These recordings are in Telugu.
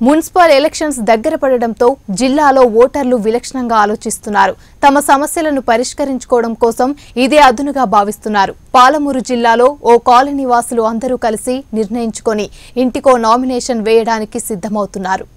మున్సిపల్ ఎలక్షన్స్ దగ్గర పడడంతో జిల్లాలో ఓటర్లు విలక్షణంగా ఆలోచిస్తున్నారు తమ సమస్యలను పరిష్కరించుకోవడం కోసం ఇదే అదునుగా భావిస్తున్నారు పాలమూరు జిల్లాలో ఓ కాలనీ వాసులు అందరూ కలిసి నిర్ణయించుకొని ఇంటికో నామినేషన్ వేయడానికి సిద్ధమవుతున్నారు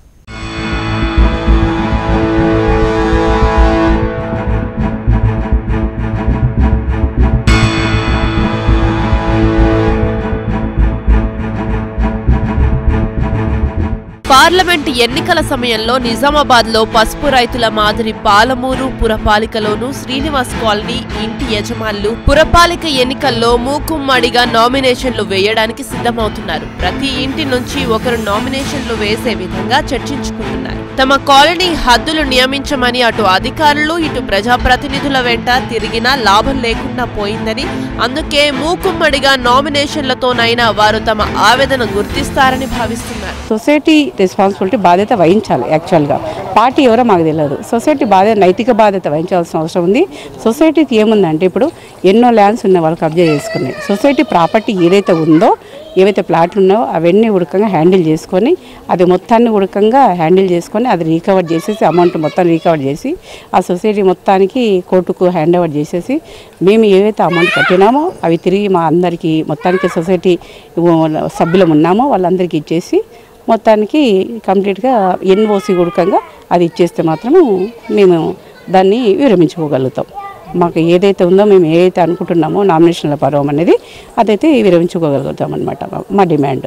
పార్లమెంట్ ఎన్నికల సమయంలో నిజామాబాద్ లో పసుపు రైతుల మాదిరి పాలమూరు పురపాలికలోను శ్రీనివాస్ కాలనీ ఇంటి యజమానులు పురపాలిక ఎన్నికల్లో మూకుమ్మడిగా నామినేషన్లు వేయడానికి సిద్ధమవుతున్నారు ప్రతి ఇంటి నుంచి ఒకరు నామినేషన్లు వేసే విధంగా చర్చించుకుంటున్నారు తమ కాలనీ హద్దులు నియమించమని అటు అధికారులు ఇటు ప్రజాప్రతినిధుల వెంట తిరిగినా లాభం లేకుండా పోయిందని అందుకే మూకుమ్మడిగా నామినేషన్లతోనైనా వారు తమ ఆవేదన గుర్తిస్తారని భావిస్తున్నారు సొసైటీ రెస్పాన్సిబిలిటీ బాధ్యత వహించాలి యాక్చువల్గా పార్టీ ఎవరో మాకు తెలియదు సొసైటీ బాధ్యత నైతిక బాధ్యత వహించాల్సిన అవసరం ఉంది సొసైటీకి ఏముందంటే ఇప్పుడు ఎన్నో ల్యాండ్స్ ఉన్న వాళ్ళు కబ్జా చేసుకున్నాయి సొసైటీ ప్రాపర్టీ ఏదైతే ఉందో ఏవైతే ప్లాట్లు ఉన్నాయో అవన్నీ ఉడకంగా హ్యాండిల్ చేసుకొని అది మొత్తాన్ని ఉడకంగా హ్యాండిల్ చేసుకొని అది రీకవర్ చేసేసి అమౌంట్ మొత్తం రీకవర్ చేసి ఆ సొసైటీ మొత్తానికి కోర్టుకు హ్యాండ్ ఓవర్ చేసేసి మేము ఏవైతే అమౌంట్ కట్టినామో అవి తిరిగి మా అందరికీ మొత్తానికి సొసైటీ సభ్యులం ఉన్నామో వాళ్ళందరికీ ఇచ్చేసి మొత్తానికి కంప్లీట్గా ఎన్ఓసి ఉడకంగా అది ఇచ్చేస్తే మాత్రము మేము దాన్ని విరమించుకోగలుగుతాం మాకు ఏదైతే ఉందో మేము ఏదైతే అనుకుంటున్నామో నామినేషన్ల పర్వం అనేది అదైతే విరమించుకోగలుగుతాం అనమాట మా డిమాండ్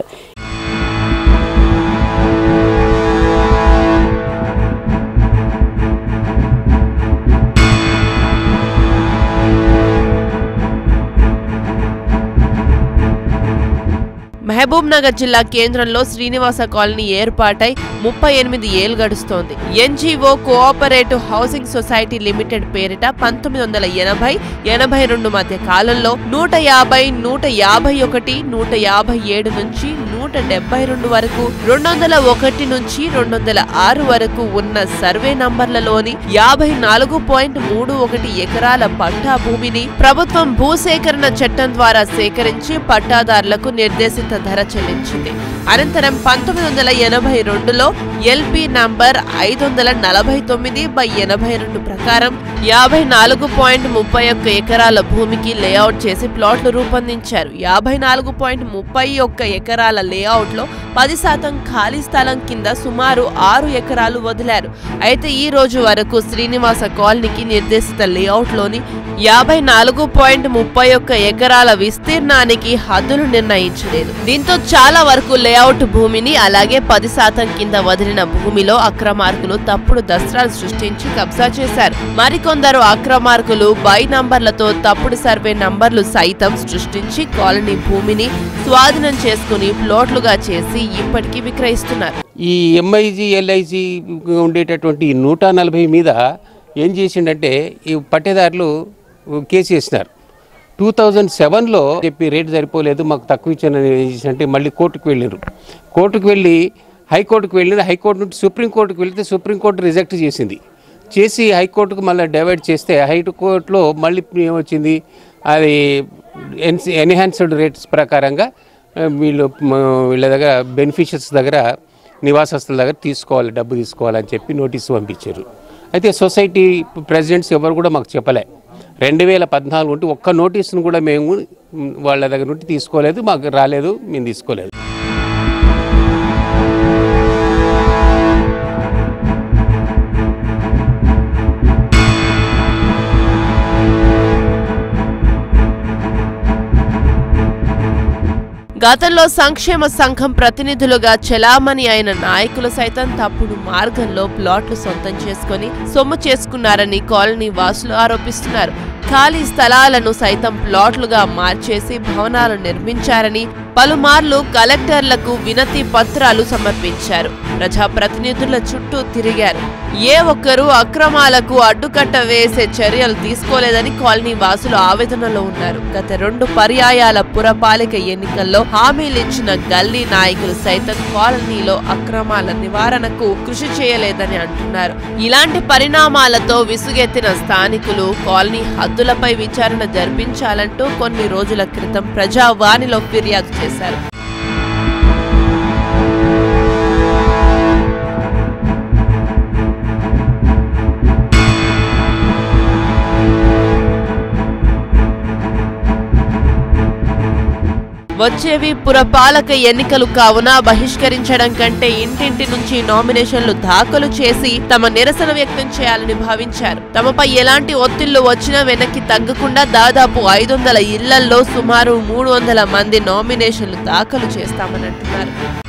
మహబూబ్ నగర్ జిల్లా కేంద్రంలో శ్రీనివాస కాలనీ ఏర్పాటై ముప్పై ఎనిమిది ఏళ్లు గడుస్తోంది NGO cooperative housing society limited పేరిట పంతొమ్మిది వందల ఎనభై ఎనభై రెండు మధ్య కాలంలో నూట యాభై నూట యాభై ఒకటి నూట యాభై ఏడు నుంచి నూట డెబ్బై రెండు వరకు రెండు వందల ఒకటి నుంచి రెండు వందల ఆరు వరకు ఉన్న సర్వే నంబర్లలోని యాభై నాలుగు పాయింట్ మూడు ఒకటి ఎకరాల పట్టా భూమిని ప్రభుత్వం భూసేకరణ చట్టం ద్వారా సేకరించి పట్టాదారులకు నిర్దేశిత ధర చెల్లించింది అనంతరం పంతొమ్మిది వందల ఎనభై రెండులో ఎల్పి నంబర్ ఐదు వందల నలభై తొమ్మిది బై ఎనభై రెండు ప్రకారం యాభై నాలుగు పాయింట్ ముప్పై ఒక్క ఎకరాల భూమికి లేఅవుట్ చేసి ప్లాట్లు రూపొందించారు యాభై నాలుగు పాయింట్ ముప్పై ఒక్క ఎకరాల లేఅవుట్లో పది శాతం ఖాళీ స్థలం కింద సుమారు ఆరు ఎకరాలు వదిలారు అయితే ఈ రోజు వరకు శ్రీనివాస కాలనీకి నిర్దేశిత లేఅవుట్లోని యాభై నాలుగు పాయింట్ ముప్పై ఒక్క ఎకరాల విస్తీర్ణానికి హద్దులు నిర్ణయించలేదు దీంతో చాలా వరకు లేఅవుట్ భూమిని అలాగే పది శాతం కింద వదిలిన భూమిలో అక్రమార్కులు తప్పుడు దస్త్రాలు సృష్టించి కబ్జా చేశారు మరికొందరు అక్రమార్కులు బై నంబర్లతో తప్పుడు సర్వే నంబర్లు సైతం సృష్టించి కాలనీ భూమిని స్వాధీనం చేసుకుని ప్లాట్లుగా చేసి ఇప్పటికీ విక్రయిస్తున్నారు ఈ ఎంఐజీ ఎల్ఐజీ ఉండేటటువంటి ఈ నూట నలభై మీద ఏం చేసిండంటే ఈ పట్టేదారులు కేసు వేసినారు టూ థౌజండ్ సెవెన్లో చెప్పి రేటు సరిపోలేదు మాకు తక్కువ ఇచ్చిన ఏం చేసినంటే మళ్ళీ కోర్టుకు వెళ్ళారు కోర్టుకు వెళ్ళి హైకోర్టుకు వెళ్ళి హైకోర్టు నుండి సుప్రీంకోర్టుకు వెళ్తే సుప్రీంకోర్టు రిజెక్ట్ చేసింది చేసి హైకోర్టుకు మళ్ళీ డైవర్ట్ చేస్తే హైకోర్టులో మళ్ళీ ఏమొచ్చింది అది ఎన్సి ఎన్హాన్స్డ్ రేట్స్ ప్రకారంగా ఆ, వీళ్ళు మ, వీళ్ళ దగ్గర బెనిఫిషియర్స్ దగ్గర నివాసస్తుల దగ్గర తీసుకోవాలి డబ్బు తీసుకోవాలని చెప్పి నోటీసు పంపించారు అయితే సొసైటీ ప్రెసిడెంట్స్ ఎవరు కూడా మాకు చెప్పలే రెండు వేల పద్నాలుగు నుండి ఒక్క నోటీసును కూడా మేము మ్, వాళ్ళ దగ్గర నుండి తీసుకోలేదు మాకు రాలేదు మేము తీసుకోలేదు గతంలో సంక్షేమ సంఘం ప్రతినిధులుగా చెలామణి అయిన నాయకులు సైతం తప్పుడు మార్గంలో ప్లాట్లు సొంతం చేసుకొని సొమ్ము చేసుకున్నారని కాలనీ వాసులు ఆరోపిస్తున్నారు ఖాళీ స్థలాలను సైతం ప్లాట్లుగా మార్చేసి భవనాలు నిర్మించారని పలుమార్లు కలెక్టర్లకు వినతి పత్రాలు సమర్పించారు ప్రజాప్రతినిధుల చుట్టూ తిరిగారు ఏ ఒక్కరూ అక్రమాలకు అడ్డుకట్ట వేసే చర్యలు తీసుకోలేదని కాలనీ వాసులు ఆవేదనలో ఉన్నారు గత రెండు పర్యాయాల పురపాలిక ఎన్నికల్లో హామీలిచ్చిన గల్లీ నాయకులు సైతం కాలనీలో అక్రమాల నివారణకు కృషి చేయలేదని అంటున్నారు ఇలాంటి పరిణామాలతో విసుగెత్తిన స్థానికులు కాలనీ హద్దులపై విచారణ జరిపించాలంటూ కొన్ని రోజుల క్రితం ప్రజావాణిలో ఫిర్యాదు చేశారు వచ్చేవి పురపాలక ఎన్నికలు కావున బహిష్కరించడం కంటే ఇంటింటి నుంచి నామినేషన్లు దాఖలు చేసి తమ నిరసన వ్యక్తం చేయాలని భావించారు తమపై ఎలాంటి ఒత్తిళ్లు వచ్చినా వెనక్కి తగ్గకుండా దాదాపు ఐదు వందల ఇళ్లల్లో సుమారు మూడు వందల మంది నామినేషన్లు దాఖలు చేస్తామని అంటున్నారు